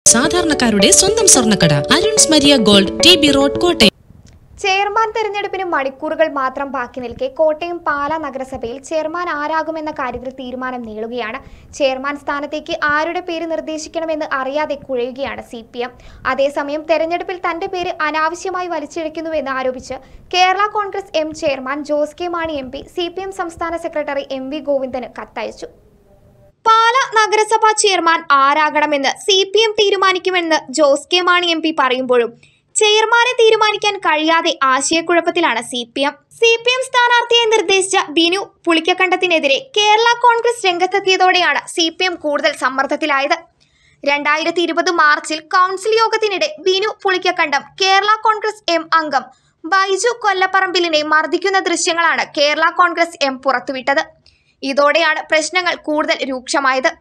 സാധാരണക്കാരുടെ സ്വന്തം സ്വർണ്ണക്കട Aruns Maria gold T B road Kottayam chairman തെരഞ്ഞെടുപ്പിന് മണിക്കൂറുകൾ മാത്രം ബാക്കി നിൽക്കെ കോട്ടയം പാല നഗരസഭയിൽ ചെയർമാൻ ആരാകുമെന്ന കാര്യത്തിൽ തീരുമാനം നീളുകയാണ് ചെയർമാൻ സ്ഥാനത്തേക്ക് ആരുടെ പേര് നിർദ്ദേശിക്കണമെന്ന് അറിയാതെ കുഴയുകയാണ് സി പി എം അതേസമയം തെരഞ്ഞെടുപ്പിൽ തന്റെ പേര് അനാവശ്യമായി വലിച്ചിഴക്കുന്നുവെന്ന് ആരോപിച്ച് Kerala Congress M chairman Jose K Mani M P C P M സംസ്ഥാന സെക്രട്ടറി എം വി ഗോവിന്ദന് കത്തയച്ചു പാല നഗരസഭാ ചെയർമാൻ ആരാകണമെന്ന് സി പി എം തീരുമാനിക്കുമെന്ന് Jose K Mani M P പറയുമ്പോഴും ചെയർമാനെ തീരുമാനിക്കാൻ കഴിയാതെ ആശയക്കുഴപ്പത്തിലാണ് C P M C P M സ്ഥാനാർത്ഥിയെ നിർദ്ദേശിച്ച ബിനു പുളിക്കക്കണ്ടത്തിനെതിരെ കേരള കോൺഗ്രസ് രംഗത്തെത്തിയതോടെയാണ് സി പി എം കൂടുതൽ സമ്മർദ്ദത്തിലായത് രണ്ടായിരത്തി ഇരുപത് മാർച്ചിൽ കൗൺസിൽ യോഗത്തിനിടെ ബിനു പുളിക്കക്കണ്ടം കേരള കോൺഗ്രസ് എം അംഗം ബൈജു കൊല്ലപ്പറമ്പിലിനെ മർദ്ദിക്കുന്ന ദൃശ്യങ്ങളാണ് കേരള കോൺഗ്രസ് എം പുറത്തുവിട്ടത് ഇതോടെയാണ് പ്രശ്നങ്ങൾ കൂടുതൽ രൂക്ഷമായത്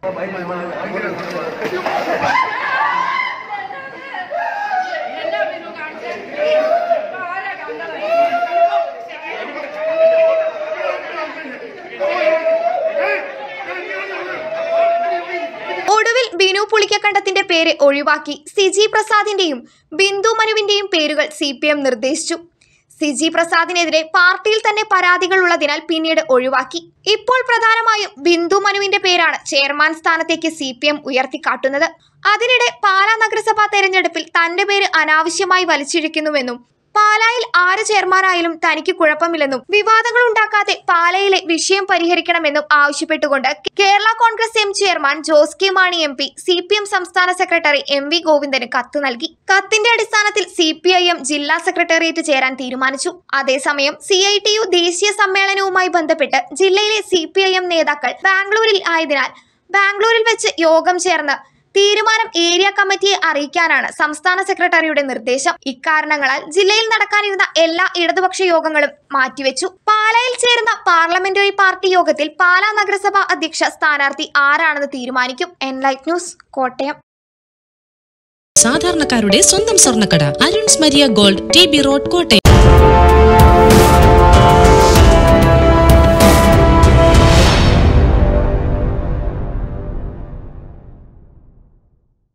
ഒടുവിൽ ബിനു പുളിക്കക്കണ്ടത്തിന്റെ പേര് ഒഴിവാക്കി സിജി പ്രസാദിന്റെയും ബിന്ദു മനുവിന്റെയും പേരുകൾ സി പി എം നിർദ്ദേശിച്ചു സിജി പ്രസാദിനെതിരെ പാർട്ടിയിൽ തന്നെ പരാതികൾ ഉള്ളതിനാൽ പിന്നീട് ഒഴിവാക്കി ഇപ്പോൾ പ്രധാനമായും ബിന്ദു മനുവിന്റെ പേരാണ് ചെയർമാൻ സ്ഥാനത്തേക്ക് സി പി എം ഉയർത്തിക്കാട്ടുന്നത് അതിനിടെ പാലാ നഗരസഭാ തെരഞ്ഞെടുപ്പിൽ തന്റെ പേര് അനാവശ്യമായി വലിച്ചിഴക്കുന്നുവെന്നും പാലായിൽ ആര് ചെയർമാനായാലും തനിക്ക് കുഴപ്പമില്ലെന്നും വിവാദങ്ങൾ ഉണ്ടാക്കാതെ പാലയിലെ വിഷയം പരിഹരിക്കണമെന്നും ആവശ്യപ്പെട്ടുകൊണ്ട് Kerala Congress M chairman Jose K Mani M P C P M സംസ്ഥാന സെക്രട്ടറി എം വി ഗോവിന്ദന് കത്ത് നൽകി കത്തിന്റെ അടിസ്ഥാനത്തിൽ സി പി ഐ എം ജില്ലാ സെക്രട്ടേറിയറ്റ് ചേരാൻ തീരുമാനിച്ചു അതേസമയം സി ഐ ടി യു ദേശീയ സമ്മേളനവുമായി ബന്ധപ്പെട്ട് ജില്ലയിലെ സി പി ഐ എം നേതാക്കൾ ബാംഗ്ലൂരിൽ ആയതിനാൽ ബാംഗ്ലൂരിൽ വെച്ച് യോഗം ചേർന്ന് തീരുമാനം ഏരിയ കമ്മിറ്റിയെ അറിയിക്കാനാണ് സംസ്ഥാന സെക്രട്ടറിയുടെ നിർദ്ദേശം ഇക്കാരണങ്ങളാൽ ജില്ലയിൽ നടക്കാനിരുന്ന എല്ലാ ഇടതുപക്ഷ യോഗങ്ങളും മാറ്റിവെച്ചു പാലായിൽ ചേരുന്ന പാർലമെന്ററി പാർട്ടി യോഗത്തിൽ പാലാ നഗരസഭ അധ്യക്ഷ സ്ഥാനാർത്ഥി ആരാണെന്ന് തീരുമാനിക്കും എൻലൈറ്റ് ന്യൂസ് കോട്ടയം സാധാരണക്കാരുടെ സ്വന്തം സ്വർണ്ണക്കട Aruns Maria gold T B road Kottayam